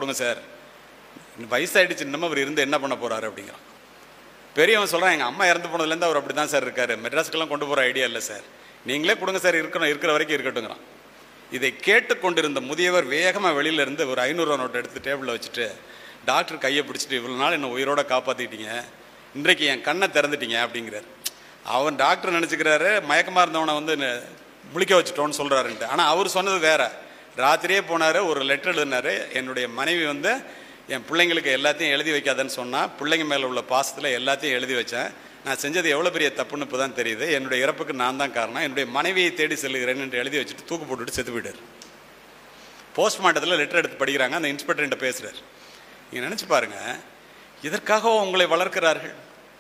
கொடுங்க சார் வயசாயிடுச்சு இன்னமும் அவர் இருந்து என்ன பண்ண போறாரு அப்படிங்கிறான் பெரியவன் சொல்கிறான் எங்கள் அம்மா இறந்து போனதுலேருந்து அவர் அப்படி தான் சார் இருக்காரு மெட்ராஸ்க்கெல்லாம் கொண்டு போகிற ஐடியா இல்லை சார் நீங்களே கொடுங்க சார் இருக்கணும் இருக்கிற வரைக்கும் இருக்கட்டுங்கிறான் இதை கேட்டுக்கொண்டிருந்த முதியவர் வேகமாக வெளியில இருந்து ஒரு ஐநூறுரூவா நோட்டை எடுத்து டேபிளில் வச்சுட்டு டாக்டர் கையை பிடிச்சிட்டு இவ்வளோ நாள் என்னை உயிரோட காப்பாற்றிட்டீங்க இன்றைக்கு என் கண்ணை திறந்துட்டீங்க அப்படிங்கிறார் அவன் டாக்டர் நினச்சிக்கிறாரு மயக்கமாக இருந்தவனை வந்து ந- முழிக்க வச்சுட்டோன்னு சொல்கிறாருன்ட்டு ஆனால் அவர் சொன்னது வேற ராத்திரியே போனார் ஒரு லெட்டர் எழுதினாரு என்னுடைய மனைவி வந்து என் பிள்ளைங்களுக்கு எல்லாத்தையும் எழுதி வைக்காதன்னு சொன்னால் பிள்ளைங்க மேலே உள்ள பாசத்தில் எல்லாத்தையும் எழுதி வச்சேன் நான் செஞ்சது எவ்வளோ பெரிய தப்புன்னு இப்போ தான் தெரியுது என்னுடைய இறப்புக்கு நான் தான் காரணம் என்னுடைய மனைவியை தேடி செல்லுகிறேன் என்று எழுதி வச்சுட்டு தூக்கு போட்டுட்டு செத்து போயிட்டார் போஸ்ட்மார்ட்டத்தில் லெட்டர் எடுத்து படிக்கிறாங்க அந்த இன்ஸ்பெக்டர்கிட்ட பேசுகிறார் நீங்கள் நினச்சி பாருங்க இதற்காக உங்களை வளர்க்கிறார்கள்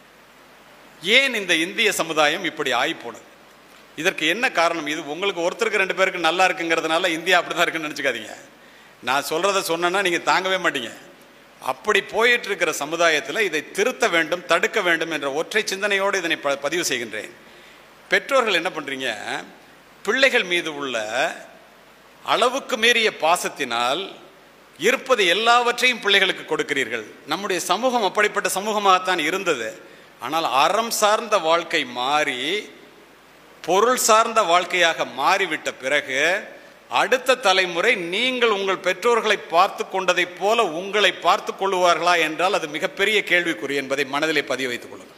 ஏன் இந்த இந்திய சமுதாயம் இப்படி ஆகிப்போனது இதற்கு என்ன காரணம் இது உங்களுக்கு ஒருத்தருக்கு ரெண்டு பேருக்கு நல்லா இருக்குங்கிறதுனால இந்தியா அப்படி தான் இருக்குன்னு நினச்சிக்காதீங்க நான் சொல்கிறத சொன்னேன்னா நீங்கள் தாங்கவே மாட்டீங்க அப்படி போயிட்டு இருக்கிற சமுதாயத்தில் இதை திருத்த வேண்டும் தடுக்க வேண்டும் என்ற ஒற்றை சிந்தனையோடு இதனை ப- பதிவு செய்கின்றேன் பெற்றோர்கள் என்ன பண்ணுறீங்க பிள்ளைகள் மீது உள்ள அளவுக்கு மீறிய பாசத்தினால் இருப்பது எல்லாவற்றையும் பிள்ளைகளுக்கு கொடுக்கிறீர்கள் நம்முடைய சமூகம் அப்படிப்பட்ட சமூகமாகத்தான் இருந்தது ஆனால் அறம் சார்ந்த வாழ்க்கை மாறி பொருள் சார்ந்த வாழ்க்கையாக மாறிவிட்ட பிறகு அடுத்த தலைமுறை நீங்கள் உங்கள் பெற்றோர்களை பார்த்து கொண்டதைப் போல உங்களை பார்த்து கொள்ளுவார்களா என்றால் அது மிகப்பெரிய கேள்விக்குறி என்பதை மனதிலே பதிய வைத்துக் கொள்ளுங்கள்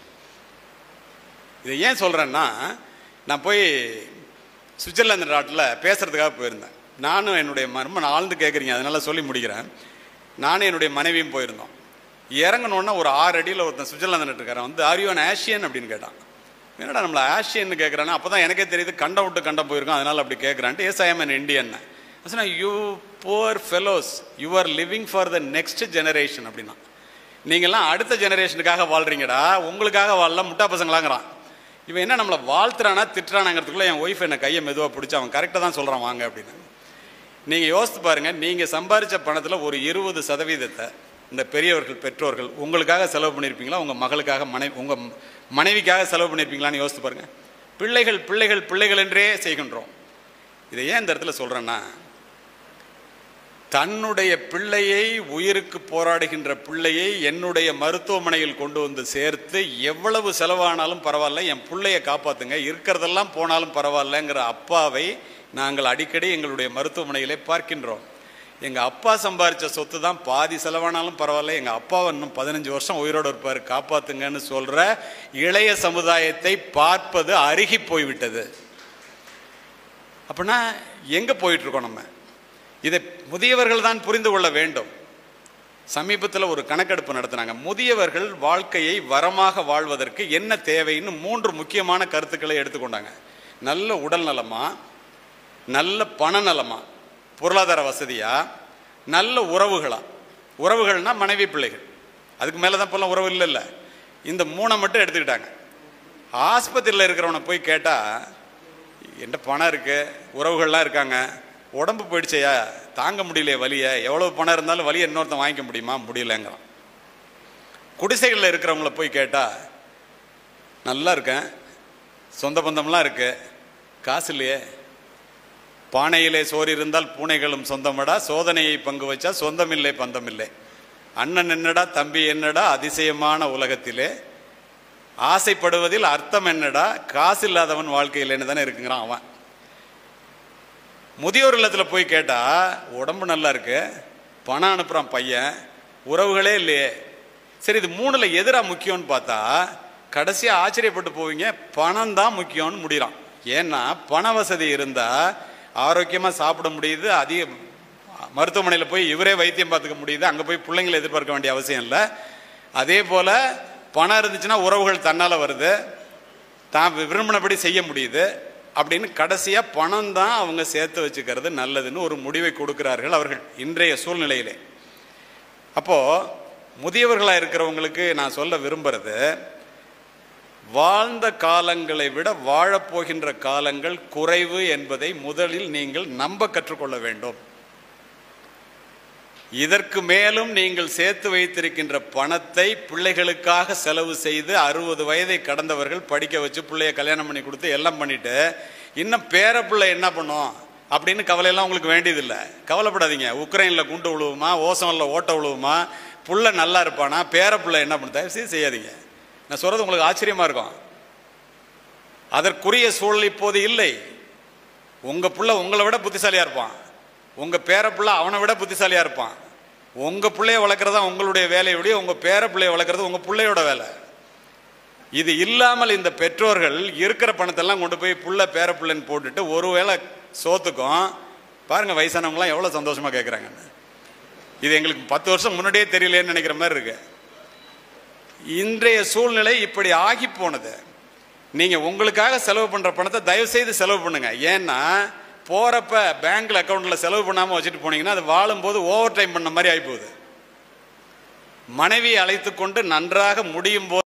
இதை ஏன் சொல்கிறேன்னா நான் போய் சுவிட்சர்லாந்து நாட்டில் பேசுறதுக்காக போயிருந்தேன் நானும் என்னுடைய ம- ரொம்ப ஆழ்ந்து கேட்குறீங்க அதனால சொல்லி முடிக்கிறேன் நானும் என்னுடைய மனைவியும் போயிருந்தோம் இறங்கணுன்னா ஒரு ஆறு அடியில் ஒருத்தன் சுவிட்சர்லாந்து நாட்டுக்காரன் வந்து ஆரியோன் ஆஷியன் அப்படின்னு கேட்டான் என்னடா நம்மளை ஆஷியன்னு கேட்குறானே அப்போ தான் எனக்கே தெரியுது கண்டம் விட்டு கண்டம் போயிருக்கோம் அதனால் அப்படி கேட்குறான்ட்டு yes I am an Indian சொன்னா you poor fellows you are living for the next generation அப்படின்னா நீங்கள்லாம் அடுத்த ஜெனரேஷனுக்காக வாழ்றீங்கடா உங்களுக்காக வாழல முட்டா பசங்களாங்கிறான் இவன் என்ன நம்மளை வாழ்த்துறானா திட்டுறானாங்கிறதுக்குள்ள என் ஒய்ஃப் என்னை கையை மெதுவாக பிடிச்சி அவன் கரெக்டாக தான் சொல்கிறான் வாங்க அப்படின்னு நீங்கள் யோசித்து பாருங்கள் நீங்கள் சம்பாரித்த பணத்தில் ஒரு இருபது சதவீதத்தை இந்த பெரியவர்கள் பெற்றோர்கள் உங்களுக்காக செலவு பண்ணியிருப்பீங்களா உங்கள் மகளுக்காக மனைவி உங்கள் மனைவிக்காக செலவு பண்ணியிருப்பீங்களான்னு யோசித்து பாருங்கள் பிள்ளைகள் பிள்ளைகள் பிள்ளைகள் என்றே செய்கின்றோம் இதை ஏன் இந்த இடத்துல சொல்கிறேன்னா தன்னுடைய பிள்ளையை உயிருக்கு போராடுகின்ற பிள்ளையை என்னுடைய மருத்துவமனையில் கொண்டு வந்து சேர்த்து எவ்வளவு செலவானாலும் பரவாயில்ல என் பிள்ளையை காப்பாத்துங்க இருக்கிறதெல்லாம் போனாலும் பரவாயில்லங்கிற அப்பாவை நாங்கள் அடிக்கடி எங்களுடைய மருத்துவமனையிலே பார்க்கின்றோம் எங்கள் அப்பா சம்பாரித்த சொத்து தான் பாதி செலவானாலும் பரவாயில்ல எங்கள் அப்பாவை இன்னும் பதினஞ்சு வருஷம் உயிரோடு இருப்பார் காப்பாத்துங்கன்னு சொல்கிற இளைய சமுதாயத்தை பார்ப்பது அருகி போய்விட்டது அப்படின்னா எங்கே போயிட்டுருக்கோம் நம்ம இதை முதியவர்கள் தான் புரிந்து கொள்ள வேண்டும் சமீபத்தில் ஒரு கணக்கெடுப்பு நடத்தினாங்க முதியவர்கள் வாழ்க்கையை வரமாக வாழ்வதற்கு என்ன தேவைன்னு மூன்று முக்கியமான கருத்துக்களை எடுத்துக்கொண்டாங்க நல்ல உடல் நலமா நல்ல பண நலமா பொருளாதார வசதியா நல்ல உறவுகளா உறவுகள்னா மனைவி பிள்ளைகள் அதுக்கு மேலே தான் இப்போல்லாம் உறவு இல்லைல்ல இந்த மூணை மட்டும் எடுத்துக்கிட்டாங்க ஆஸ்பத்திரியில் இருக்கிறவனை போய் கேட்டால் என்ன பணம் இருக்கு உறவுகள்லாம் இருக்காங்க உடம்பு போயிடுச்சையா தாங்க முடியலையே வலியை எவ்வளவு பணம் இருந்தாலும் வலியை இன்னொருத்தன் வாங்கிக்க முடியுமா முடியலங்கிறான் குடிசைகளில் இருக்கிறவங்கள போய் கேட்டால் நல்லா இருக்கேன் சொந்த பந்தம்லாம் இருக்கு காசு இல்லையே பானையிலே சோறு இருந்தால் பூனைகளும் சொந்தமடா சோதனையை பங்கு வச்சா சொந்தமில்லை பந்தமில்லை அண்ணன் என்னடா தம்பி என்னடா அதிசயமான உலகத்திலே ஆசைப்படுவதில் அர்த்தம் என்னடா காசு இல்லாதவன் வாழ்க்கையில் தானே இருக்குங்கிறான் அவன் முதியோர் இல்லத்தில் போய் கேட்டா உடம்பு நல்லா இருக்கு பணம் அனுப்புறான் பையன் உறவுகளே இல்லையே சரி இது மூணுல எதிரா முக்கியம்னு பார்த்தா கடைசியா ஆச்சரியப்பட்டு போவீங்க பணம் தான் முக்கியம்னு முடிகிறான் ஏன்னா பண வசதி இருந்தா ஆரோக்கியமா சாப்பிட முடியுது அதிக மருத்துவமனையில் போய் இவரே வைத்தியம் பார்த்துக்க முடியுது அங்கே போய் பிள்ளைங்களை எதிர்பார்க்க வேண்டிய அவசியம் இல்லை அதே போல் பணம் இருந்துச்சுன்னா உறவுகள் தன்னால் வருது தான் விரும்பினபடி செய்ய முடியுது அப்படின்னு கடைசியாக பணம் தான் அவங்க சேர்த்து வச்சுக்கிறது நல்லதுன்னு ஒரு முடிவை கொடுக்கிறார்கள் அவர்கள் இன்றைய சூழ்நிலையிலே அப்போது முதியவர்களாக இருக்கிறவங்களுக்கு நான் சொல்ல விரும்புறது வாழ்ந்த காலங்களை விட வாழப்போகின்ற காலங்கள் குறைவு என்பதை முதலில் நீங்கள் நம்ப கற்றுக்கொள்ள வேண்டும் இதற்கு மேலும் நீங்கள் சேர்த்து வைத்திருக்கின்ற பணத்தை பிள்ளைகளுக்காக செலவு செய்து அறுபது வயதை கடந்தவர்கள் படிக்க வச்சு பிள்ளைய கல்யாணம் பண்ணி கொடுத்து எல்லாம் பண்ணிட்டு இன்னும் பேர பிள்ளை என்ன பண்ணும் அப்படின்னு கவலையெல்லாம் உங்களுக்கு வேண்டியதில்லை கவலைப்படாதீங்க உக்ரைனில் குண்டு விழுவுமா ஓசனில் ஓட்ட விழுவுமா புள்ள நல்லா இருப்பானா பேர புள்ள என்ன பண்ண தயவு செய்து செய்யாதீங்க நான் சொல்கிறது உங்களுக்கு ஆச்சரியமாக இருக்கும் அதற்குரிய சூழல் இப்போது இல்லை உங்கள் புள்ள உங்களை விட புத்திசாலியாக இருப்பான் உங்கள் பேர புள்ள அவனை விட புத்திசாலியாக இருப்பான் உங்கள் பிள்ளைய வளர்க்குறது தான் உங்களுடைய வேலையுடைய உங்கள் பேர பிள்ளைய வளர்க்குறது உங்கள் பிள்ளையோட வேலை இது இல்லாமல் இந்த பெற்றோர்கள் இருக்கிற பணத்தெல்லாம் கொண்டு போய் புள்ள பேர பிள்ளைன்னு போட்டுட்டு ஒருவேளை சோத்துக்கும் பாருங்க வயசானவங்களாம் எவ்வளோ சந்தோஷமாக கேட்குறாங்கன்னு இது எங்களுக்கு பத்து வருஷம் முன்னாடியே தெரியலேன்னு நினைக்கிற மாதிரி இருக்கு இன்றைய சூழ்நிலை இப்படி ஆகி போனது நீங்க உங்களுக்காக செலவு பண்ற பணத்தை தயவு செய்து செலவு பண்ணுங்க ஏன்னா போறப்ப பேங்க்ல அக்கௌண்ட்ல செலவு பண்ணாம வச்சுட்டு போனீங்கன்னா அது வாழும்போது ஓவர் டைம் பண்ண மாதிரி ஆகி போகுது மனைவி அழைத்து கொண்டு நன்றாக முடியும் போது